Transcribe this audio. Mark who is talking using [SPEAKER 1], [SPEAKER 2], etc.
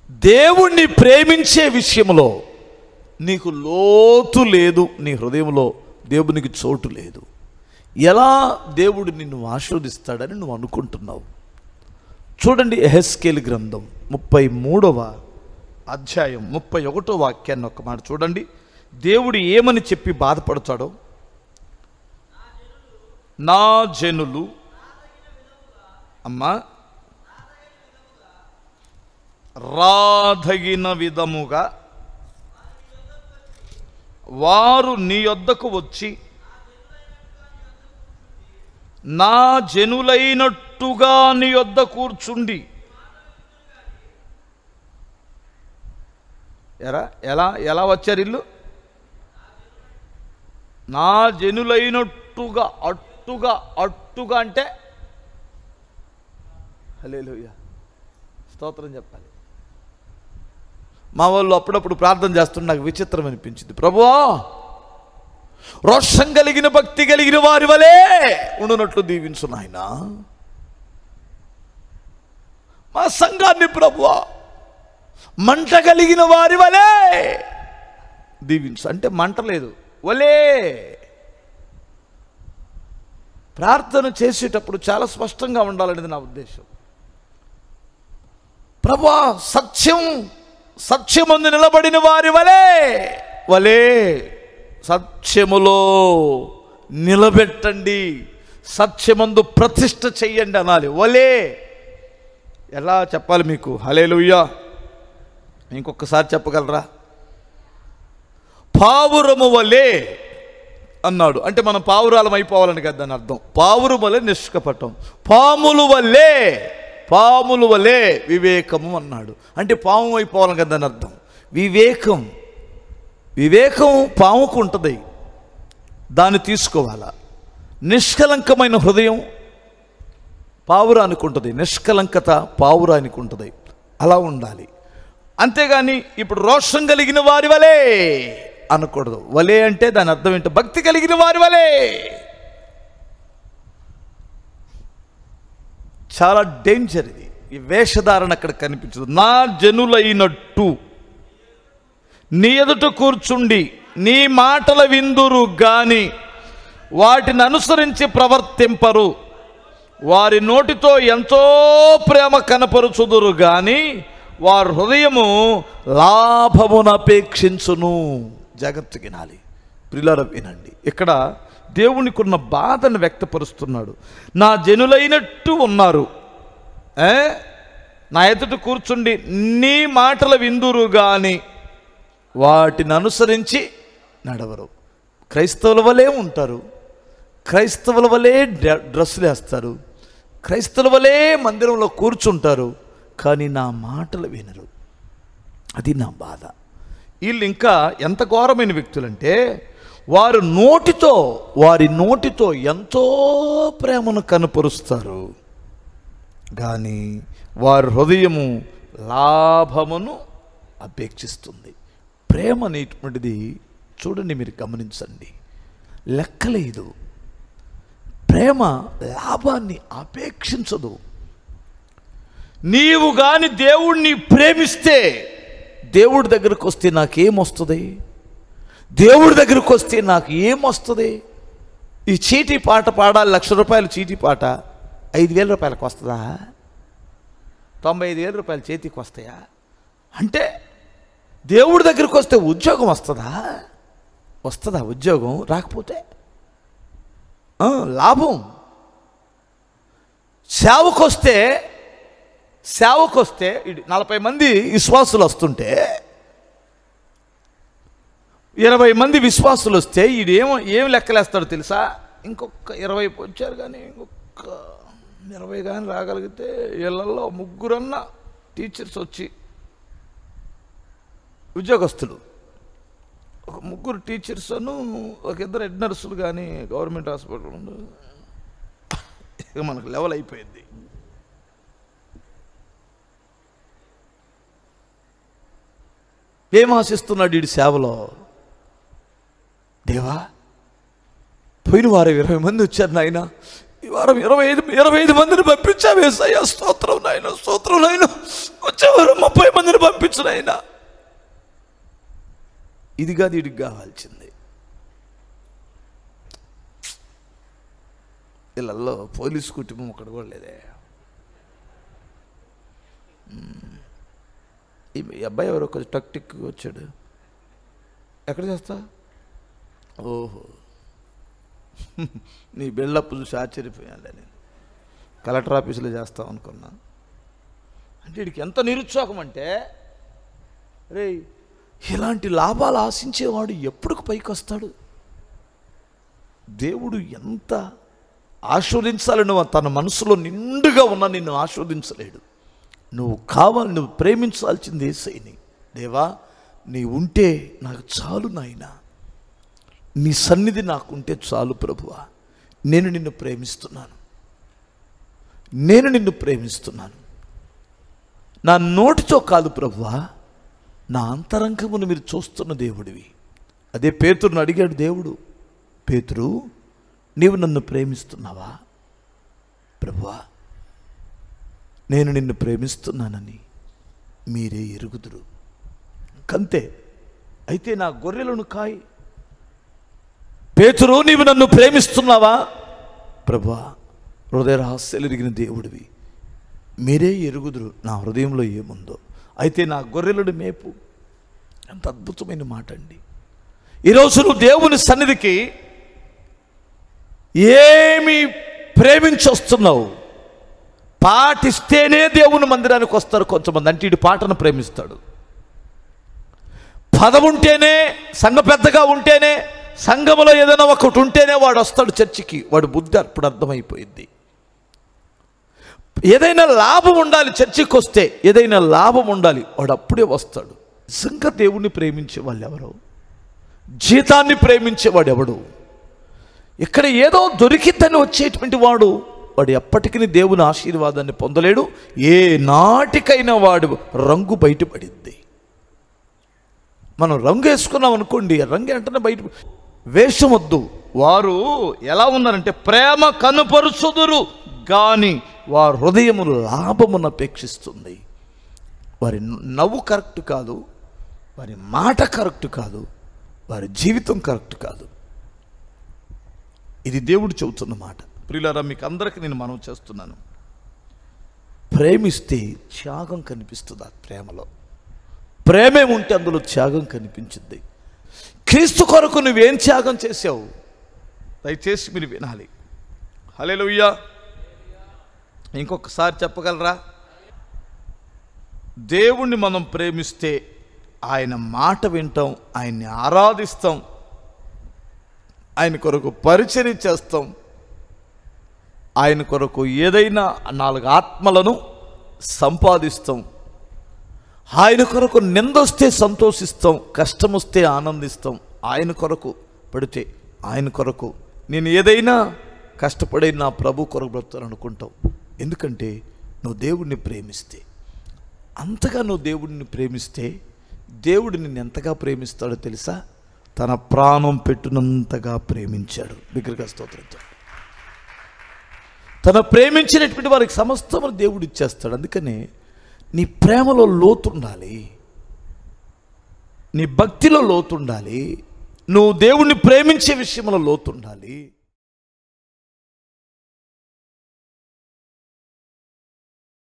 [SPEAKER 1] దేవుణ్ణి ప్రేమించే విషయంలో నీకు లోతు లేదు నీ హృదయంలో దేవునికి చోటు లేదు ఎలా దేవుడు నిన్ను ఆశీర్వదిస్తాడని నువ్వు అనుకుంటున్నావు చూడండి ఎహెస్కేల్ గ్రంథం ముప్పై మూడవ అధ్యాయం ముప్పై ఒకటో వాక్యాన్ని ఒక మాట చూడండి దేవుడు ఏమని చెప్పి బాధపడతాడో నా జనులు అమ్మా రాధగిన విధముగా వారు నీ యొద్దకు వచ్చి నా జనులైనట్టుగా నీ యొద్ద కూర్చుండి ఎరా ఎలా ఎలా వచ్చారు ఇల్లు నా జనులైనట్టుగా అట్టుగా అట్టుగా అంటే హల్లెలూయా స్తోత్రం చెప్పాలి మా వాళ్ళు అప్పుడప్పుడు ప్రార్థన చేస్తుంటే నాకు విచిత్రం అనిపించింది ప్రభువా రోషం కలిగిన భక్తి కలిగిన వారి వలే ఉండునట్లు దీవించు నాయన మా సంఘాన్ని ప్రభువా మంట కలిగిన వారి వలే దీవించు అంటే మంట లేదు వలే ప్రార్థన చేసేటప్పుడు చాలా స్పష్టంగా ఉండాలనేది నా ఉద్దేశం ప్రభా సత్యం సత్యమందు నిలబడిన వారి వలే వలే సత్యములో నిలబెట్టండి సత్యమందు ప్రతిష్ట చెయ్యండి అనాలి వలే ఎలా చెప్పాలి మీకు హలేలుయ్యా ఇంకొకసారి చెప్పగలరా పావురము వలే అన్నాడు అంటే మనం పావురాలం అయిపోవాలని కదా దాని అర్థం పావురు వలె నిష్కపటం పాములు వల్లే పాములు వలె వివేకము అన్నాడు అంటే పాము అయిపోవాలని కదా దాని అర్థం వివేకం వివేకం పాముకు ఉంటుంది దాన్ని తీసుకోవాలా నిష్కలంకమైన హృదయం పావురానికి ఉంటుంది నిష్కలంకత పావురానికి ఉంటుంది అలా ఉండాలి అంతేగాని ఇప్పుడు రోషం కలిగిన వారి వలే అనకూడదు వలే అంటే దాని అర్థం ఏంటో భక్తి కలిగిన వారి వలే చాలా డేంజర్ ఇది ఈ వేషధారణ అక్కడ కనిపించదు నా జనులైనట్టు నీ ఎదుట కూర్చుండి నీ మాటల విందురు గాని వాటిని అనుసరించి ప్రవర్తింపరు వారి నోటితో ఎంతో ప్రేమ కనపరుచుదురు గాని వారి హృదయము లాభమును అపేక్షించును జాగ్రత్త వినాలి ప్రిలార వినండి ఇక్కడ దేవునికి ఉన్న బాధను వ్యక్తపరుస్తున్నాడు నా జనులైనట్టు ఉన్నారు ఏ? నా ఎదుట కూర్చుండి నీ మాటల విందురు గాని వాటిని అనుసరించి నడవరు క్రైస్తవుల వలె ఉంటారు క్రైస్తవుల వలె డ్ర- డ్రెస్సులు వేస్తారు క్రైస్తవుల వలె మందిరంలో కూర్చుంటారు కానీ నా మాటలు వినరు అది నా బాధ వీళ్ళు ఇంకా ఎంత ఘోరమైన వ్యక్తులంటే వారు నోటితో వారి నోటితో ఎంతో ప్రేమను కనపరుస్తారు కానీ వారి హృదయము లాభమును అపేక్షిస్తుంది ప్రేమ అనేటువంటిది చూడండి మీరు గమనించండి లెక్కలేదు ప్రేమ లాభాన్ని అపేక్షించదు నీవు గాని దేవుణ్ణి ప్రేమిస్తే దేవుడి దగ్గరకు వస్తే నాకేమొస్తుంది దేవుడి దగ్గరకు వస్తే నాకు ఏమొస్తుంది ఈ చీటీ పాట పాడాలి లక్ష రూపాయలు చీటీ పాట ఐదు వేల రూపాయలకు వస్తుందా తొంభై ఐదు వేల రూపాయలు చేతికి వస్తాయా అంటే దేవుడి దగ్గరికి వస్తే ఉద్యోగం వస్తుందా వస్తుందా ఉద్యోగం రాకపోతే ఆ, లాభం సేవకొస్తే సేవకొస్తే ఇడి నలభై మంది విశ్వాసులు వస్తుంటే ఇరవై మంది విశ్వాసులు వస్తే ఈడు ఏమో ఏం లెక్కలేస్తాడో తెలుసా ఇంకొక ఇరవై వచ్చారు కానీ ఇంకొక ఇరవై కానీ రాగలిగితే ఇళ్ళల్లో ముగ్గురన్న టీచర్స్ వచ్చి ఉద్యోగస్తులు ఒక ముగ్గురు టీచర్స్ ఒక ఇద్దరు హెడ్ నర్సులు కానీ గవర్నమెంట్ హాస్పిటల్ ఉండు ఇక మనకు లెవెల్ అయిపోయింది ఏం ఆశిస్తున్నాడు వీడి సేవలో దేవా పోయిన వారు ఇరవై మంది వచ్చారు నాయన ఈ వారం ఇరవై ఐదు ఇరవై ఐదు మందిని పంపించావు ఏసయ్యా స్తోత్రం నాయన స్తోత్రం నాయన వచ్చేవారు ముప్పై మందిని పంపించు నాయన ఇది కాదు ఇడికి కావాల్సింది వీళ్ళల్లో పోలీస్ కుటుంబం ఒకటి కూడా లేదే మ్మ్. ఈ ఈ అబ్బాయి ఎవరో కొంచెం టక్ టిక్ వచ్చాడు ఎక్కడ చేస్తా ఓహో నీ బిల్డప్ చూసి ఆశ్చర్యపోయానులే నేను కలెక్టర్ ఆఫీసులో చేస్తాం అనుకున్నా అంటే వీడికి ఎంత నిరుత్సాహం అంటే రే ఇలాంటి లాభాలు ఆశించేవాడు ఎప్పుడు పైకి వస్తాడు దేవుడు ఎంత ఆస్వాదించాలని తన మనసులో నిండుగా ఉన్న నిన్ను ఆస్వాదించలేడు నువ్వు కావాలి నువ్వు ప్రేమించాల్సింది ఏసైని దేవా నీ ఉంటే నాకు చాలు నాయనా నీ సన్నిధి నాకుంటే చాలు ప్రభువా నేను నిన్ను ప్రేమిస్తున్నాను నేను నిన్ను ప్రేమిస్తున్నాను నా నోటితో కాదు ప్రభువా నా అంతరంగమును మీరు చూస్తున్న దేవుడివి అదే పేతురుని అడిగాడు దేవుడు పేతురు నీవు నన్ను ప్రేమిస్తున్నావా ప్రభువా నేను నిన్ను ప్రేమిస్తున్నానని మీరే ఎరుగుదురు కంతే అయితే నా గొర్రెలను కాయి పేతురు నీవు నన్ను ప్రేమిస్తున్నావా ప్రభా హృదయ రహస్యాలు ఎరిగిన దేవుడివి మీరే ఎరుగుదురు నా హృదయంలో ఏముందో అయితే నా గొర్రెలను మేపు ఎంత అద్భుతమైన మాట అండి ఈరోజు నువ్వు దేవుని సన్నిధికి ఏమి ప్రేమించొస్తున్నావు పాటిస్తేనే దేవుని మందిరానికి వస్తారు కొంతమంది అంటే ఇటు పాటను ప్రేమిస్తాడు పదం ఉంటేనే సంఘ పెద్దగా ఉంటేనే సంఘములో ఏదైనా ఒకటి ఉంటేనే వాడు వస్తాడు చర్చికి వాడు బుద్ధి అప్పుడు అర్థమైపోయింది ఏదైనా లాభం ఉండాలి చర్చికి వస్తే ఏదైనా లాభం ఉండాలి వాడు అప్పుడే వస్తాడు నిజంగా దేవుణ్ణి ప్రేమించే వాళ్ళు ఎవరు జీతాన్ని ప్రేమించేవాడు ఎవడు ఇక్కడ ఏదో దొరికిద్దని వచ్చేటువంటి వాడు వాడు ఎప్పటికీ దేవుని ఆశీర్వాదాన్ని పొందలేడు ఏ నాటికైనా వాడు రంగు బయటపడింది మనం రంగు వేసుకున్నాం అనుకోండి ఆ రంగు వెంటనే బయట వేషం వద్దు వారు ఎలా ఉన్నారంటే ప్రేమ కనుపరుచుదురు కానీ వారి హృదయము లాభమును అపేక్షిస్తుంది వారి నవ్వు కరెక్ట్ కాదు వారి మాట కరెక్ట్ కాదు వారి జీవితం కరెక్ట్ కాదు ఇది దేవుడు చెబుతున్న మాట ప్రియులారా మీకు అందరికీ నేను మనం చేస్తున్నాను ప్రేమిస్తే త్యాగం కనిపిస్తుంది ఆ ప్రేమలో ప్రేమే ఉంటే అందులో త్యాగం కనిపించింది క్రీస్తు కొరకు నువ్వేం త్యాగం చేసావు దయచేసి మీరు వినాలి హల్లెలూయా ఇంకొకసారి చెప్పగలరా దేవుణ్ణి మనం ప్రేమిస్తే ఆయన మాట వింటాం ఆయన్ని ఆరాధిస్తాం ఆయన కొరకు పరిచర్య చేస్తాం ఆయన కొరకు ఏదైనా నాలుగు ఆత్మలను సంపాదిస్తాం ఆయన కొరకు నిందొస్తే సంతోషిస్తాం కష్టం వస్తే ఆనందిస్తాం ఆయన కొరకు పడితే ఆయన కొరకు నేను ఏదైనా కష్టపడి నా ప్రభు కొరకు బ్రతాను అనుకుంటాం ఎందుకంటే నువ్వు దేవుడిని ప్రేమిస్తే అంతగా నువ్వు దేవుడిని ప్రేమిస్తే దేవుడు నిన్ను ఎంతగా ప్రేమిస్తాడో తెలుసా తన ప్రాణం పెట్టునంతగా ప్రేమించాడు బిగ్గరగా స్తోత్రంతో తన ప్రేమించినటువంటి వారికి సమస్తము దేవుడు ఇచ్చేస్తాడు అందుకనే నీ ప్రేమలో లోతుండాలి నీ భక్తిలో లోతుండాలి నువ్వు దేవుణ్ణి ప్రేమించే విషయంలో లోతుండాలి